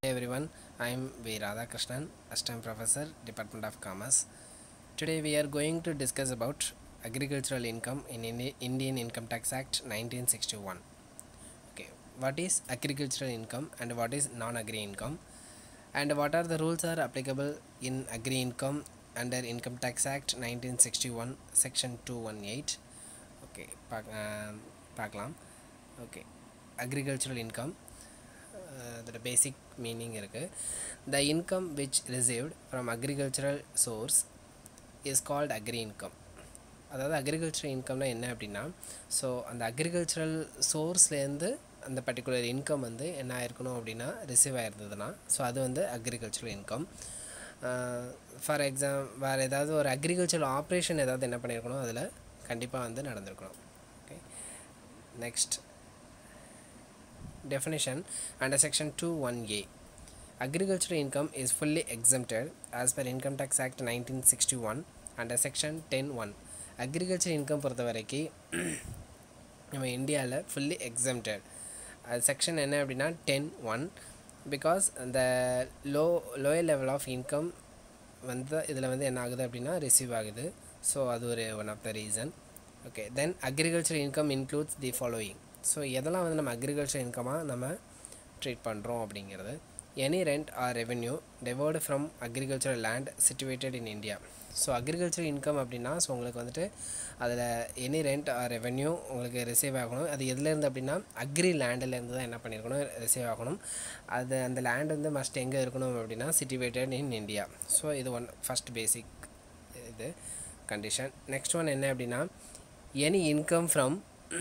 Hey everyone, I am V. Radhakrishnan, Assistant Professor, Department of Commerce. Today we are going to discuss about agricultural income in Indi- Indian Income Tax Act 1961. Okay, what is agricultural income and what is non-agri income and what are the rules are applicable in agri income under Income Tax Act 1961 section 218. Okay, பாக்- ஆம், பார்க்கலாம் okay agricultural income அதோட basic meaning இருக்குது the income which received from agricultural source is called agri income அதாவது agricultural இன்கம்னா என்ன அப்படின்னா so அந்த agricultural சோர்ஸ்லேருந்து அந்த பர்டிகுலர் இன்கம் வந்து என்ன ஆயிருக்கணும் அப்படின்னா ரிசீவ் ஆயிருந்ததுன்னா ஸோ அது வந்து அக்ரிகல்ச்சரல் இன்கம் ஃபார் எக்ஸாம் வேறு ஏதாவது ஒரு அக்ரிகல்ச்சரல் ஆப்ரேஷன் ஏதாவது என்ன பண்ணியிருக்கணும் அதில் கண்டிப்பாக வந்து நடந்திருக்கணும் okay next definition under section 21a agricultural income is fully exempted as per income tax act 1961 under section 101 agriculture income பொறுத்த வரைக்கும் நம்ம இந்தியாவில் ஃபுல்லி எக்ஸம்டட் அது செக்ஷன் என்ன அப்படின்னா டென் ஒன் பிகாஸ் அந்த low lower level of income வந்து இதில் வந்து என்ன ஆகுது அப்படின்னா ரிசீவ் ஆகுது ஸோ அது ஒரு one of the reason okay then agriculture income includes the following so எதெல்லாம் வந்து நம்ம அக்ரிகல்ச்சர் இன்கமாக நம்ம ட்ரீட் பண்ணுறோம் அப்படிங்கிறது any rent or revenue derived from agricultural land situated in India so agriculture income அப்படின்னா ஸோ உங்களுக்கு வந்துட்டு அதில் எனி ரெண்ட் ஆர் ரெவென்யூ உங்களுக்கு ரிசீவ் ஆகணும் அது எதுலேருந்து அப்படின்னா அக்ரி லேண்டிலேருந்து தான் என்ன பண்ணியிருக்கணும் ரிசீவ் ஆகணும் அது அந்த லேண்ட் வந்து மஸ்ட் எங்கே இருக்கணும் அப்படின்னா சிச்சுவேட்டட் இன் இந்தியா ஸோ இது ஒன் ஃபஸ்ட் பேசிக் இது கண்டிஷன் நெக்ஸ்ட் ஒன் என்ன அப்படின்னா any income from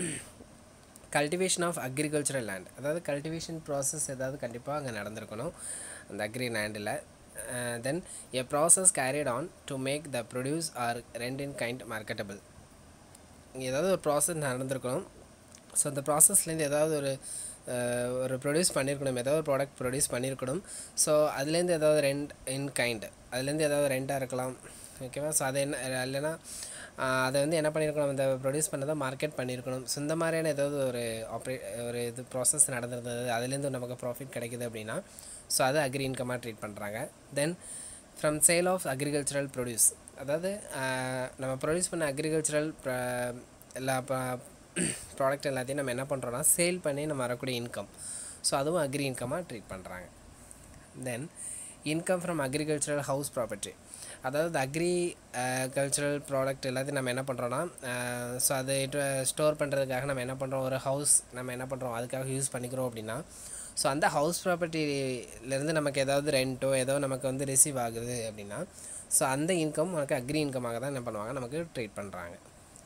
cultivation of agricultural land அதாவது கல்டிவேஷன் ப்ராசஸ் ஏதாவது கண்டிப்பாக அங்கே நடந்திருக்கணும் அந்த அக்ரி லேண்டில் then a process carried on to make the produce or rent in kind marketable இங்கே ஏதாவது ஒரு ப்ராசஸ் நடந்திருக்கணும் ஸோ அந்த ப்ராசஸ்லேருந்து ஏதாவது ஒரு அஹ், ஒரு ப்ரொடியூஸ் பண்ணியிருக்கணும் ஏதாவது ஒரு ப்ராடக்ட் ப்ரொடியூஸ் பண்ணியிருக்கணும் ஸோ அதுலேருந்து ஏதாவது ரெண்ட் இன் கைண்ட் அதுலேருந்து ஏதாவது ரெண்டாக இருக்கலாம் ஓகேவா ஸோ அது என்ன இல்லைன்னா ஆஹ், அதை வந்து என்ன பண்ணியிருக்கணும் அந்த ப்ரொடியூஸ் பண்ணதை மார்க்கெட் பண்ணியிருக்கணும் ஸோ இந்த மாதிரியான ஏதாவது ஒரு ஆப்ரே ஒரு இது ப்ராசஸ் நடந்திருந்தது அதுலேருந்து நமக்கு ப்ராஃபிட் கிடைக்குது அப்படின்னா ஸோ அது அக்ரி இன்கமாக ட்ரீட் பண்ணுறாங்க then from sale of agricultural produce அதாவது ஆஹ், நம்ம ப்ரொடியூஸ் பண்ண அக்ரிகல்ச்சரல் எல்லா ப்ராடக்ட் எல்லாத்தையும் நம்ம என்ன பண்ணுறோன்னா சேல் பண்ணி நம்ம வரக்கூடிய இன்கம் ஸோ அதுவும் அக்ரி இன்கமாக ட்ரீட் பண்ணுறாங்க then income from agricultural house property அதாவது அக்ரி கல்ச்சரல் ப்ராடக்ட் எல்லாத்தையும் நம்ம என்ன பண்ணுறோன்னா ஸோ அதை ஸ்டோர் பண்ணுறதுக்காக நம்ம என்ன பண்ணுறோம் ஒரு ஹவுஸ் நம்ம என்ன பண்ணுறோம் அதுக்காக யூஸ் பண்ணிக்கிறோம் அப்படின்னா ஸோ அந்த ஹவுஸ் ப்ராப்பர்ட்டிலேருந்து நமக்கு ஏதாவது ரெண்ட்டோ ஏதோ நமக்கு வந்து ரிசீவ் ஆகுது அப்படின்னா ஸோ அந்த இன்கம் நமக்கு அக்ரி இன்கமாக தான் என்ன பண்ணுவாங்க நமக்கு ட்ரீட் பண்ணுறாங்க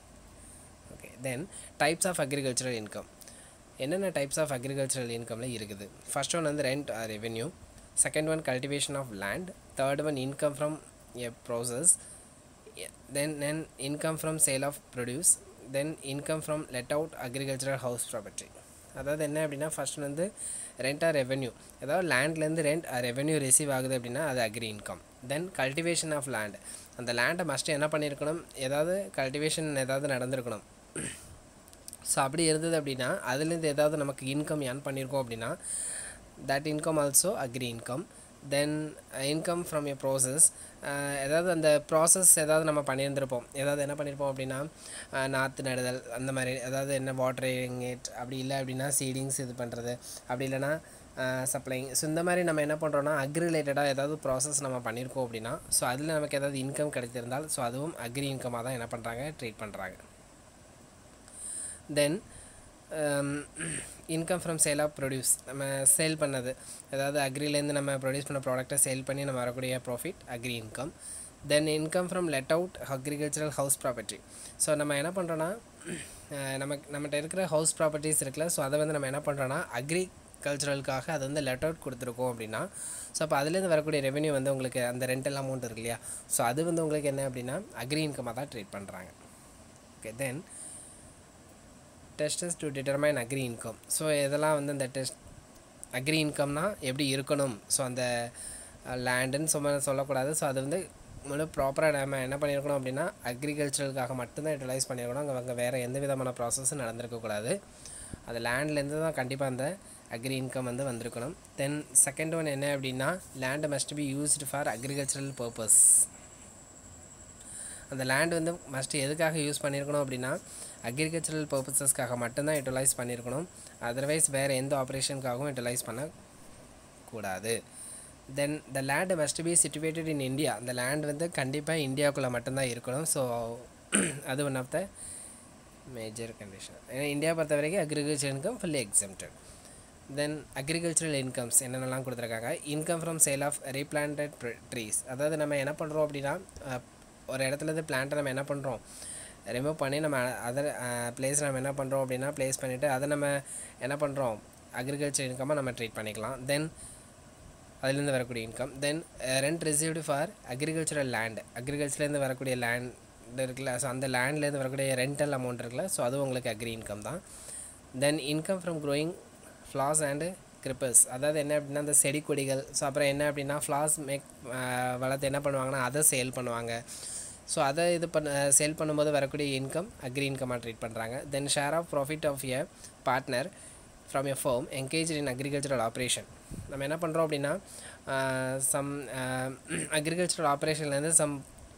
okay then types of agricultural income என்னென்ன டைப்ஸ் ஆஃப் அக்ரிகல்ச்சரல் இன்கமில் இருக்குது ஃபர்ஸ்ட் ஒன் வந்து rent revenue second one cultivation of land third one income from a process then then income from sale of produce then income from let out agricultural house property அதாவது என்ன அப்படின்னா first வந்து rent or revenue அதாவது லேண்ட்லேருந்து rent revenue receive ஆகுது அப்படின்னா அது agri income then cultivation of land அந்த லேண்டை மஸ்ட்டு என்ன பண்ணியிருக்கணும் ஏதாவது கல்டிவேஷன் ஏதாவது நடந்திருக்கணும் ஸோ அப்படி இருந்தது அப்படின்னா அதுலேருந்து ஏதாவது நமக்கு இன்கம் ஏர்ன் பண்ணியிருக்கோம் அப்படின்னா that income also agri income then income from a process ஏதாவது அந்த ப்ராசஸ் ஏதாவது நம்ம பண்ணியிருந்திருப்போம் ஏதாவது என்ன பண்ணியிருப்போம் அப்படின்னா அஹ், நாற்று நடுதல் அந்த மாதிரி ஏதாவது என்ன வாட்டரிங் இட் அப்படி இல்லை அப்படின்னா சீடிங்ஸ் இது பண்ணுறது அப்படி இல்லைன்னா சப்ளைங் ஸோ இந்த மாதிரி நம்ம என்ன பண்ணுறோன்னா அக்ரி ரிலேட்டடாக ஏதாவது ப்ராசஸ் நம்ம பண்ணியிருக்கோம் அப்படின்னா ஸோ அதில் நமக்கு ஏதாவது இன்கம் கிடைத்திருந்தால் ஸோ அதுவும் அக்ரி இன்கமாக தான் என்ன பண்ணுறாங்க ட்ரீட் பண்ணுறாங்க then income from sale of produce நம்ம சேல் பண்ணது அதாவது அக்ரிலேருந்து நம்ம ப்ரொடியூஸ் பண்ண ப்ராடக்ட்டை சேல் பண்ணி நம்ம வரக்கூடிய profit agri income then income from let out agricultural house property so நம்ம என்ன பண்ணுறோன்னா நமக்கு நம்மகிட்ட இருக்கிற ஹவுஸ் ப்ராப்பர்ட்டிஸ் இருக்குல்ல ஸோ அதை வந்து நம்ம என்ன பண்ணுறோன்னா அக்ரி கல்ச்சுரலுக்காக அதை வந்து லெட் அவுட் கொடுத்துருக்கோம் அப்படின்னா ஸோ அப்போ அதுலேருந்து வரக்கூடிய ரெவென்யூ வந்து உங்களுக்கு அந்த ரெண்டல் அமௌண்ட் இருக்கு இல்லையா ஸோ அது வந்து உங்களுக்கு என்ன அப்படின்னா அக்ரி இன்கமாக தான் ட்ரீட் பண்ணுறாங்க okay then tests to determine agri income so இதெல்லாம் வந்து அந்த டெஸ்ட் அக்ரி இன்கம்னா எப்படி இருக்கணும் ஸோ அந்த லேண்டுன்னு சொல்ல சொல்லக்கூடாது ஸோ அது வந்து முழு ப்ராப்பராக நம்ம என்ன பண்ணியிருக்கணும் அப்படின்னா அக்ரிகல்ச்சரலுக்காக மட்டும்தான் யூட்டிலைஸ் பண்ணியிருக்கணும் அங்கே அங்கே வேறு எந்த விதமான ப்ராசஸும் நடந்திருக்கக்கூடாது அது லேண்ட்லேருந்து தான் கண்டிப்பாக அந்த அக்ரி இன்கம் வந்து வந்திருக்கணும் தென் செகண்ட் ஒன் என்ன அப்படின்னா land must be used for agricultural purpose அந்த லேண்ட் வந்து மஸ்ட்டு எதுக்காக யூஸ் பண்ணியிருக்கணும் அப்படின்னா அக்ரிகல்ச்சரல் பர்பஸஸ்க்காக மட்டும்தான் யூட்டிலைஸ் பண்ணியிருக்கணும் அதர்வைஸ் வேறு எந்த ஆப்ரேஷனுக்காகவும் யூட்டிலைஸ் பண்ணக்கூடாது then the land must be situated in India அந்த லேண்ட் வந்து கண்டிப்பாக இந்தியாவுக்குள்ளே மட்டும்தான் இருக்கணும் ஸோ அது one of the major condition ஏன்னா இந்தியா பொறுத்த வரைக்கும் agriculture income fully exempted then agricultural incomes என்னென்னலாம் கொடுத்துருக்காங்க income from sale of replanted trees அதாவது நம்ம என்ன பண்ணுறோம் அப்படின்னா ஒரு இடத்துலேருந்து பிளான்ட்டை நம்ம என்ன பண்ணுறோம் ரிமூவ் பண்ணி நம்ம அதர் பிளேஸ் நம்ம என்ன பண்ணுறோம் அப்படின்னா ப்ளேஸ் பண்ணிவிட்டு அதை நம்ம என்ன பண்ணுறோம் அக்ரிகல்ச்சர் இன்கமாக நம்ம ட்ரீட் பண்ணிக்கலாம் தென் அதுலேருந்து வரக்கூடிய income then rent received for agricultural land அக்ரிகல்ச்சர்லேருந்து வரக்கூடிய லேண்ட் இருக்குல்ல ஸோ அந்த லேண்ட்லேருந்து வரக்கூடிய ரெண்டல் அமௌண்ட் இருக்குல்ல ஸோ அதுவும் உங்களுக்கு அக்ரி இன்கம் தான் then income from growing flowers and creepers அதாவது என்ன அப்படின்னா அந்த செடி கொடிகள் ஸோ அப்புறம் என்ன அப்படின்னா ஃப்ளாஸ் மேக் வளர்த்து என்ன பண்ணுவாங்கன்னா அதை சேல் பண்ணுவாங்க ஸோ அதை இது பண்ண சேல் பண்ணும்போது வரக்கூடிய இன்கம் அக்ரி இன்கமாக ட்ரீட் பண்ணுறாங்க then share of profit of a partner from a firm engage in agricultural operation நம்ம என்ன பண்ணுறோம் அப்படின்னா சம் அக்ரிகல்ச்சரல் ஆப்ரேஷன்லேருந்து சம்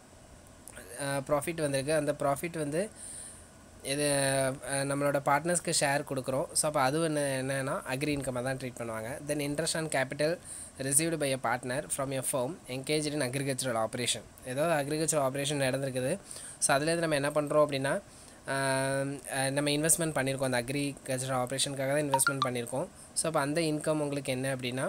ப்ராஃபிட் வந்திருக்கு அந்த ப்ராஃபிட் வந்து இது நம்மளோட பார்ட்னர்ஸ்க்கு ஷேர் கொடுக்குறோம் ஸோ அப்போ அது என்ன என்னென்னா அக்ரி இன்கமாக தான் ட்ரீட் பண்ணுவாங்க then interest on capital received by a partner from a firm engage in agricultural operation ஏதோ அக்ரிகல்ச்சரல் ஆப்ரேஷன் நடந்திருக்குது ஸோ அதுலேருந்து நம்ம என்ன பண்ணுறோம் அப்படின்னா நம்ம இன்வெஸ்ட்மெண்ட் பண்ணியிருக்கோம் அந்த அக்ரிகல்ச்சரல் ஆப்ரேஷனுக்காக தான் இன்வெஸ்ட்மெண்ட் பண்ணியிருக்கோம் ஸோ அப்போ அந்த இன்கம் உங்களுக்கு என்ன அப்படின்னா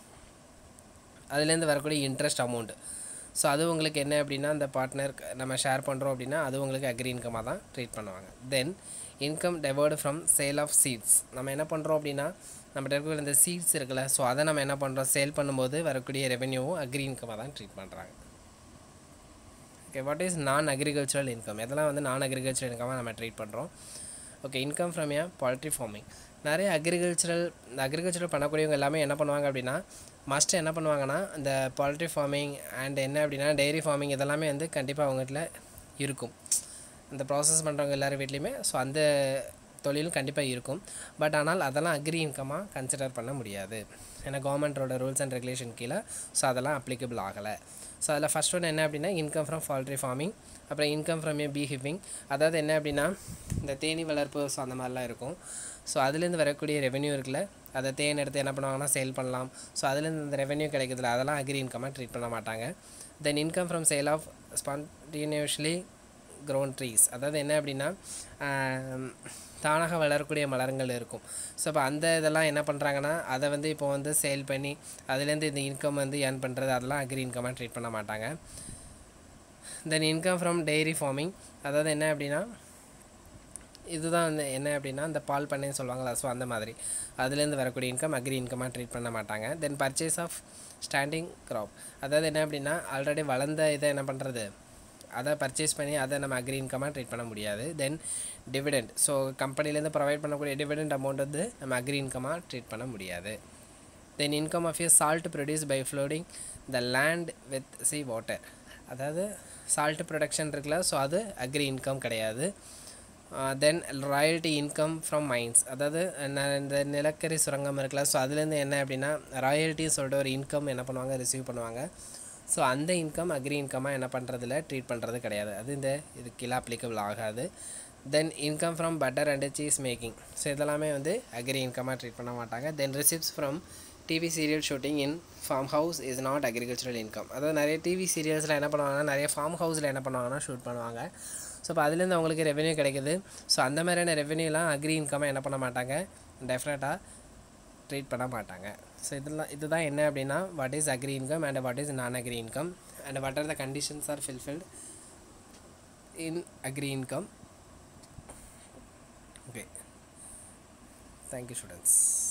அதுலேருந்து வரக்கூடிய இன்ட்ரெஸ்ட் அமௌண்ட் ஸோ அது உங்களுக்கு என்ன அப்படின்னா அந்த பார்ட்னர் நம்ம ஷேர் பண்ணுறோம் அப்படின்னா அது உங்களுக்கு அக்ரி இன்கமாக தான் ட்ரீட் பண்ணுவாங்க then income derived from sale of seeds நம்ம என்ன பண்ணுறோம் அப்படின்னா நம்மகிட்ட இருக்கிற இந்த சீட்ஸ் இருக்குல்ல ஸோ அதை நம்ம என்ன பண்ணுறோம் சேல் பண்ணும்போது வரக்கூடிய ரெவென்யூவும் அக்ரி இன்கமாக தான் ட்ரீட் பண்ணுறாங்க okay what is non agricultural income இதெல்லாம் வந்து நான் அக்ரிகல்ச்சரல் இன்கமாக நம்ம ட்ரீட் பண்ணுறோம் okay income from a poultry farming நிறைய அக்ரிகல்ச்சரல் இந்த அக்ரிகல்ச்சரல் பண்ணக்கூடியவங்க எல்லாமே என்ன பண்ணுவாங்க அப்படின்னா மஸ்ட்டு என்ன பண்ணுவாங்கன்னா இந்த பால்ட்ரி ஃபார்மிங் அண்ட் என்ன அப்படின்னா டெய்ரி ஃபார்மிங் இதெல்லாமே வந்து கண்டிப்பாக அவங்க வீட்டில் இருக்கும் இந்த ப்ராசஸ் பண்ணுறவங்க எல்லார் வீட்லேயுமே ஸோ அந்த தொழிலும் கண்டிப்பாக இருக்கும் பட் ஆனால் அதெல்லாம் அக்ரி இன்கமாக கன்சிடர் பண்ண முடியாது ஏன்னா கவர்மெண்ட்டோட ரூல்ஸ் அண்ட் ரெகுலேஷன் கீழே ஸோ அதெல்லாம் அப்ளிகபிள் ஆகலை ஸோ அதில் ஃபஸ்ட் ஒன்று என்ன அப்படின்னா இன்கம் ஃப்ரம் பால்ட்ரி ஃபார்மிங் அப்புறம் இன்கம் ஃப்ரம் ஏ பீ ஹிப்பிங் அதாவது என்ன அப்படின்னா இந்த தேனி வளர்ப்பு ஸோ அந்த மாதிரிலாம் இருக்கும் ஸோ அதுலேருந்து வரக்கூடிய ரெவென்யூ இருக்குல்ல அதை தேன் எடுத்து என்ன பண்ணுவாங்கன்னா சேல் பண்ணலாம் ஸோ அதுலேருந்து இந்த ரெவென்யூ கிடைக்கிறதுல அதெல்லாம் அக்ரி இன்கமாக ட்ரீட் பண்ண மாட்டாங்க then income from sale of spontaneously grown trees அதாவது என்ன அப்படின்னா தானாக வளரக்கூடிய மலரங்கள் இருக்கும் ஸோ இப்போ அந்த இதெல்லாம் என்ன பண்ணுறாங்கன்னா அதை வந்து இப்போ வந்து சேல் பண்ணி அதுலேருந்து இந்த இன்கம் வந்து ஏர்ன் பண்ணுறது அதெல்லாம் அக்ரி இன்கமாக ட்ரீட் பண்ண மாட்டாங்க then income from dairy farming அதாவது என்ன அப்படின்னா இதுதான் வந்து என்ன அப்படின்னா இந்த பால் பண்ணைன்னு சொல்லுவாங்களா ஸோ அந்த மாதிரி அதுலேருந்து வரக்கூடிய இன்கம் அக்ரி இன்கமாக ட்ரீட் பண்ண மாட்டாங்க then purchase of standing crop அதாவது என்ன அப்படின்னா ஆல்ரெடி வளர்ந்த இதை என்ன பண்ணுறது அதை பர்ச்சேஸ் பண்ணி அதை நம்ம அக்ரி இன்கமாக ட்ரீட் பண்ண முடியாது தென் டிவிடெண்ட் ஸோ கம்பெனிலேருந்து ப்ரொவைட் பண்ணக்கூடிய டிவிடெண்ட் அமௌண்ட் வந்து நம்ம அக்ரி இன்கமாக ட்ரீட் பண்ண முடியாது then income of a salt produce by flooding the land with sea water அதாவது சால்ட் ப்ரொடக்ஷன் இருக்குல்ல ஸோ அது அக்ரி இன்கம் கிடையாது then royalty income from mines அதாவது ந- இந்த நிலக்கரி சுரங்கம் இருக்குல்ல ஸோ அதுலேருந்து என்ன அப்படின்னா ராயல்ட்டின்னு சொல்லிட்டு ஒரு இன்கம் என்ன பண்ணுவாங்க ரிசீவ் பண்ணுவாங்க ஸோ அந்த இன்கம் அக்ரி இன்கமாக என்ன பண்ணுறதில்ல ட்ரீட் பண்ணுறது கிடையாது அது இந்த இது கீழே அப்ளிகபிள் ஆகாது then income from butter and cheese making so இதெல்லாமே வந்து அக்ரி இன்கமாக ட்ரீட் பண்ண மாட்டாங்க then receipts from TV serial shooting in farm house is not agricultural income அதாவது நிறைய டிவி சீரியல்ஸில் என்ன பண்ணுவாங்கன்னா நிறைய ஃபார்ம் ஹவுஸில் என்ன பண்ணுவாங்கன்னா ஷூட் பண்ணுவாங்க ஸோ இப்போ அதுலேருந்து அவங்களுக்கு ரெவென்யூ கிடைக்குது ஸோ அந்த மாதிரியான ரெவென்யூலாம் அக்ரி இன்கமாக என்ன பண்ண மாட்டாங்க டெஃபினட்டாக ட்ரீட் பண்ண மாட்டாங்க ஸோ இதெல்லாம் இதுதான் என்ன அப்படின்னா what is agri income and what is non agri income and what are the conditions are fulfilled in agri income okay thank you students